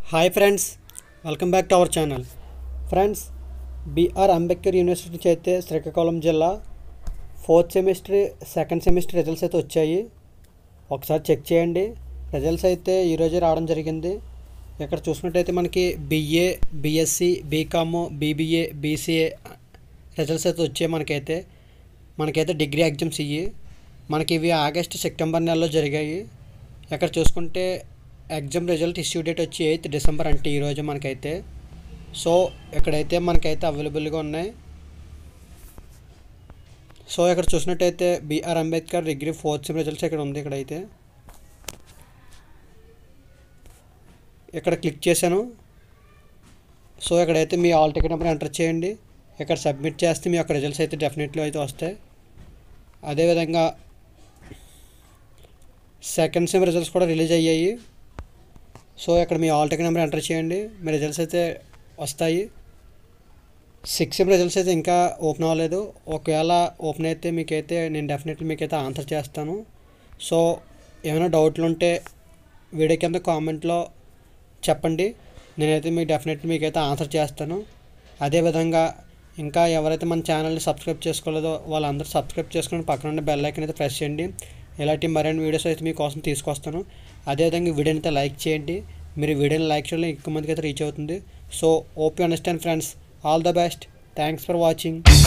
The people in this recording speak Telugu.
hi friends welcome back to our channel friends BR Ambedkar university నుంచి అయితే శ్రీకాకుళం జిల్లా fourth semester second semester results అయితే వచ్చాయి ఒకసారి చెక్ చేయండి రిజల్ట్స్ అయితే ఈరోజే రావడం జరిగింది ఇక్కడ చూసినట్టయితే మనకి BA BSc BCom BBA BCA results అయితే వచ్చాయి మనకైతే మనకైతే డిగ్రీ ఎగ్జామ్స్ ఇవి మనకి ఇవి ఆగస్ట్ సెప్టెంబర్ నెలలో జరిగాయి ఇక్కడ చూసుకుంటే ఎగ్జామ్ రిజల్ట్ ఇష్యూ డేట్ వచ్చి ఎయిత్ డిసెంబర్ అంటే ఈరోజు మనకైతే సో ఇక్కడైతే మనకైతే అవైలబుల్గా ఉన్నాయి సో ఇక్కడ చూసినట్టయితే BR Ambedkar degree fourth sem results ఇక్కడ ఉంది ఇక్కడైతే ఇక్కడ క్లిక్ చేశాను సో ఇక్కడైతే మీ ఆల్ టికెట్ నెంబర్ ఎంటర్ చేయండి ఇక్కడ సబ్మిట్ చేస్తే మీ యొక్క రిజల్ట్స్ అయితే డెఫినెట్లీ అయితే వస్తాయి అదేవిధంగా సెకండ్ సెమ్ రిజల్ట్స్ కూడా రిలీజ్ అయ్యాయి సో ఇక్కడ మీ ఆల్ టికెట్ నెంబర్ ఎంటర్ చేయండి మీ రిజల్ట్స్ అయితే వస్తాయి సిక్స్ సెమ్ రిజల్ట్స్ అయితే ఇంకా ఓపెన్ అవ్వలేదు ఒకవేళ ఓపెన్ అయితే మీకైతే నేను డెఫినెట్లీ మీకైతే ఆన్సర్ చేస్తాను సో ఏమైనా డౌట్లు ఉంటే వీడియో కింద కామెంట్లో చెప్పండి నేనైతే మీకు డెఫినెట్లీ మీకైతే ఆన్సర్ చేస్తాను అదేవిధంగా ఇంకా ఎవరైతే మన ఛానల్ని సబ్స్క్రైబ్ చేసుకోలేదో వాళ్ళందరూ సబ్స్క్రైబ్ చేసుకుని పక్కన ఉన్న బెల్ ఐకన్ అయితే ప్రెస్ చేయండి ఇలాంటి మరిన్ని వీడియోస్ అయితే మీకోసం తీసుకొస్తాను అదేవిధంగా వీడియోని అయితే లైక్ చేయండి మీరు వీడియోని లైక్ చేయడం ఎక్కువ మందికి అయితే రీచ్ అవుతుంది so hope you understand friends all the best thanks for watching